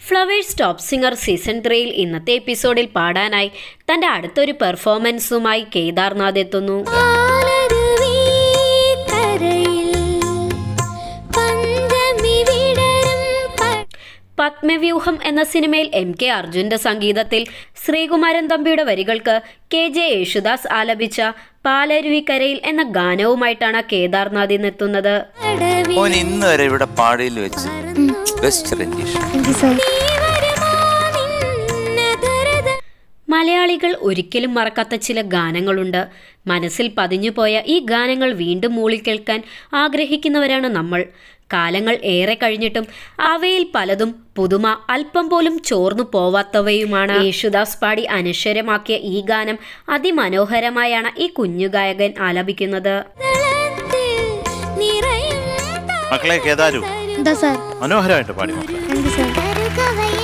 flowers top singer season ത്രീയിൽ ഇന്നത്തെ എപ്പിസോഡിൽ പാടാനായി തന്റെ അടുത്തൊരു പെർഫോമൻസുമായി കേദാർനാഥ് എത്തുന്നു പാലരുവി കരയിൽ പഞ്ചമി വിടരും പ- പത്മവ്യൂഹം എന്ന സിനിമയിൽ എം കെ അർജുന്റെ സംഗീതത്തിൽ ശ്രീകുമാരൻ തമ്പിയുടെ വരികൾക്ക് കെ ജെ യേശുദാസ് ആലപിച്ച പാലരുവിക്കരയിൽ എന്ന ഗാനവുമായിട്ടാണ് കേദാർനാഥ് ഇന്ന് എത്തുന്നത് കടവിൽ മോൻ ഇന്ന് വരെ ഇവിടെ പാടിയിൽ വെച്ച് ബെസ്റ്റ് റെൻഡിഷൻ നീ വരുമോ നിന്നതരത മലയാളികൾ ഒരിക്കലും മറക്കാത്ത ചില ഗാനങ്ങളുണ്ട് മനസ്സിൽ പതിഞ്ഞുപോയ ഈ ഗാനങ്ങൾ വീണ്ടും മൂളിക്കേൾക്കാൻ ആഗ്രഹിക്കുന്നവരാണ് നമ്മൾ കാലങ്ങൾ ഏറെ കഴിഞ്ഞിട്ടും അവയിൽ പലതും പുതുമ അല്പം പോലും ചോർന്നു പോവാത്തവയുമാണ് യേശുദാസ് പാടി അനശ്വരമാക്കിയ ഈ ഗാനം അതിമനോഹരമായാണ് ഈ കുഞ്ഞു ഗായകൻ ആലപിക്കുന്നത് തളത്തിൽ നിറയും മക്കളെ കേതാരു എന്താ സാർ മനോഹരമായിട്ട് പാടി മക്കളെ താങ്ക് യു സാർ